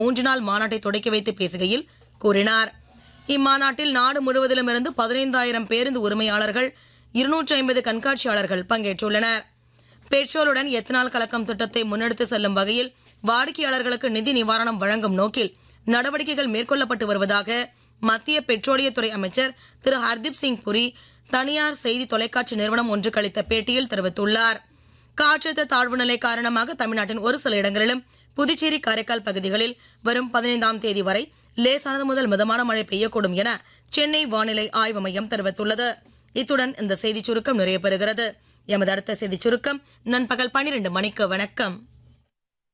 மூன்று நாள் மாநாட்டை தொடக்கி வைத்து பேசுகையில் கூறினார் இம்மாநாட்டில் நாடு முழுவதிலும் இருந்து பதினைந்தாயிரம் பேருந்து உரிமையாளர்கள் இருநூற்றி ஐம்பது கண்காட்சியாளர்கள் பங்கேற்றுள்ளனர் பெட்ரோலுடன் எத்தனால் கலக்கம் திட்டத்தை முன்னெடுத்து செல்லும் வகையில் வாடிக்கையாளர்களுக்கு நிதி நிவாரணம் வழங்கும் நோக்கில் நடவடிக்கைகள் மேற்கொள்ளப்பட்டு வருவதாக மத்திய பெட்ரோலியத்துறை அமைச்சர் திரு ஹர்தீப் சிங் புரி தனியார் செய்தி தொலைக்காட்சி நிறுவனம் ஒன்றுக்கு அளித்த பேட்டியில் தெரிவித்துள்ளார் காற்றழுத்த தாழ்வு நிலை காரணமாக தமிழ்நாட்டின் ஒரு சில இடங்களிலும் புதுச்சேரி காரைக்கால் பகுதிகளில் வரும் பதினைந்தாம் தேதி வரை லேசானது முதல் மிதமான மழை பெய்யக்கூடும் என சென்னை வானிலை ஆய்வு மையம் தெரிவித்துள்ளது இத்துடன் இந்த செய்திச் சுருக்கம் நிறைவு பெறுகிறது எமது அடுத்த செய்திச் சுருக்கம் நண்பகல் பனிரெண்டு மணிக்கு வணக்கம்